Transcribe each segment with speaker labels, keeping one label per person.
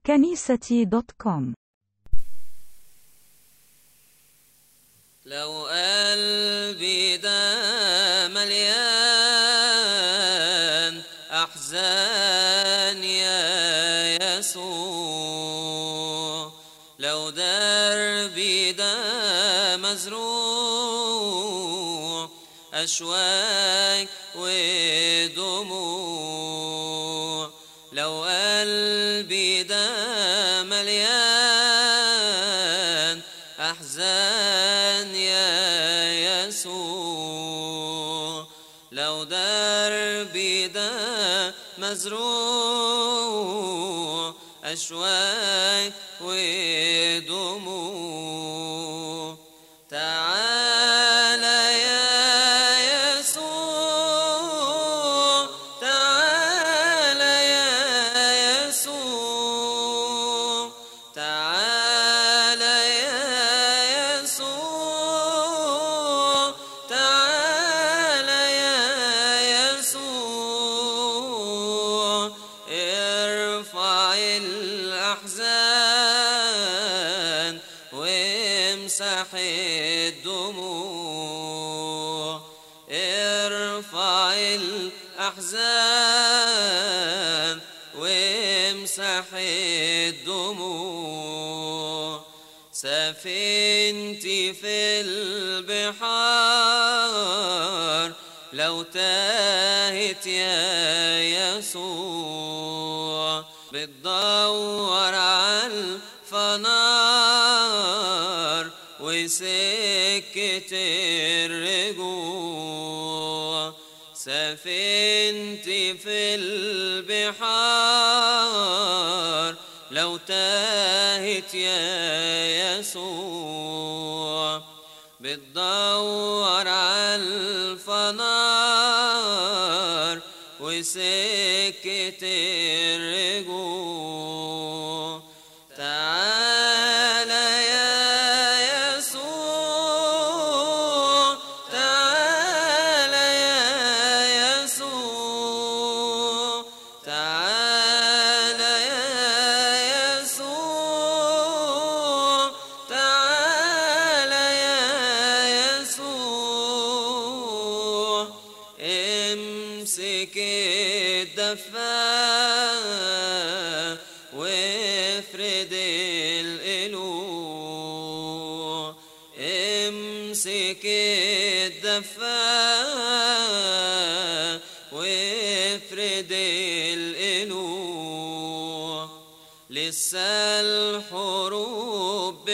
Speaker 1: كنيستي دوت كوم
Speaker 2: لو قلبي ده مليان أحزان يا يسوع لو دربي ده مزروع أشواك ودموع لو قلبي ده مليان أحزان يا يسوع لو دربي ده مزروع أشواك ودموع تعالى يا يسوع تعالى يا يسوع تعالى يا يسوع تعالى يا يسوع ارفع الأحزان وامسح الدموع ارفع الأحزان وامسح الدموع سفينتي في البحار لو تاهت يا يسوع بتدور على الفنار وسكة الرجوع سفينتي في البحار لو تاهت يا يسوع بتدور على الفنار وسكة الرجوع تعالى يا يسوع تعالى يا يسوع تعالى يا يسوع تعالى يا يسوع امسك الدفا وافرد القلوع امسك الدفا وافرد القلوع لسه الحروب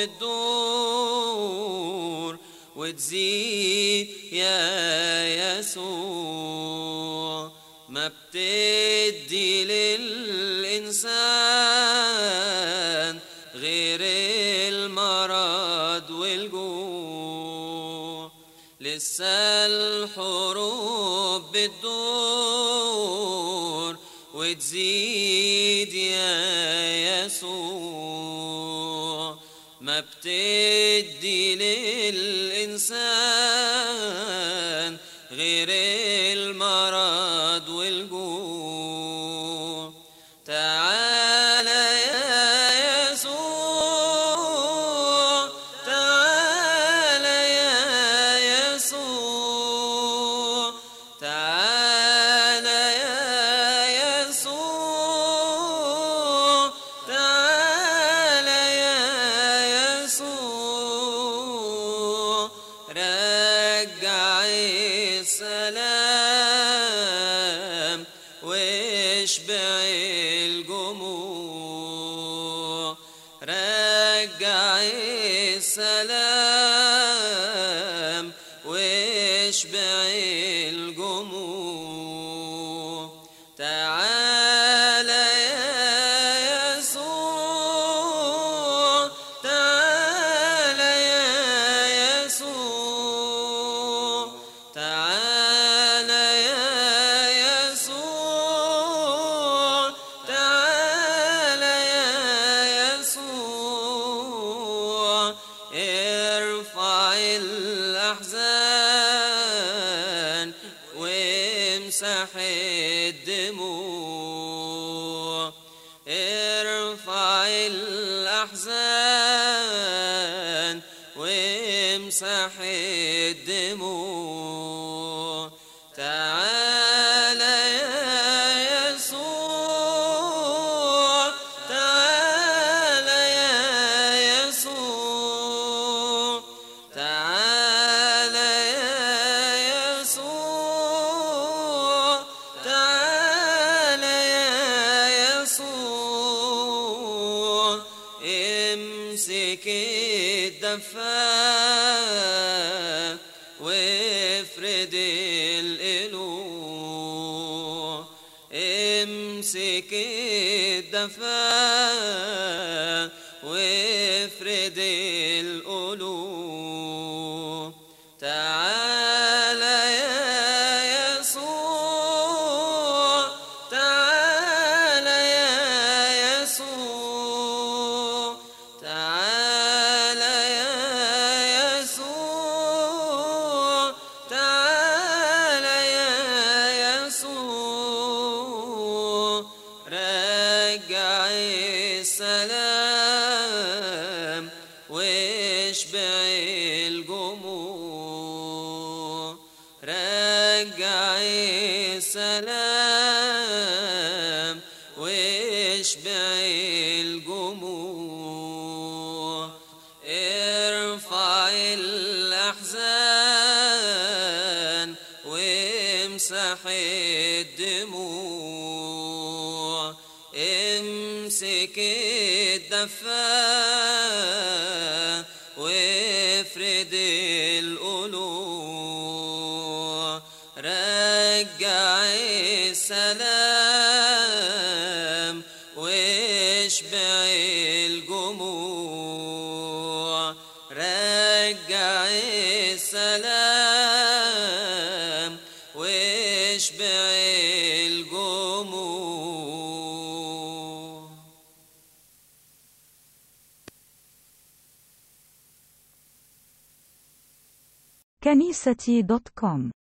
Speaker 2: بتدور وتزيد يا يسوع ما بتدي للإنسان غير المرض والجوع لسه الحروب بتدور وتزيد يا يسوع ما بتدي للإنسان غير المرض والجوع تعالى يا يسوع تعالى يا يسوع تعالى يا يسوع تعالى يا يسوع الأحزان وامسح الدموع تعالى يا يسوع تعالى يا يسوع تعالى يا يسوع تعالى يا يسوع امسك الدفا وافرد القلوع امسك الدفا وافرد القلوب تعالى يا يسوع تعالى يا يسوع تعالى يا يسوع تعالى يا يسوع رجع السلام واشبع الجموع رجع السلام واشبع الجموع ارفع الأحزان وامسح الدموع امسك الدفا وافرد القلوع رجع السلام واشبع الجموع رجع السلام واشبع الجموع
Speaker 1: كنيستي دوت كوم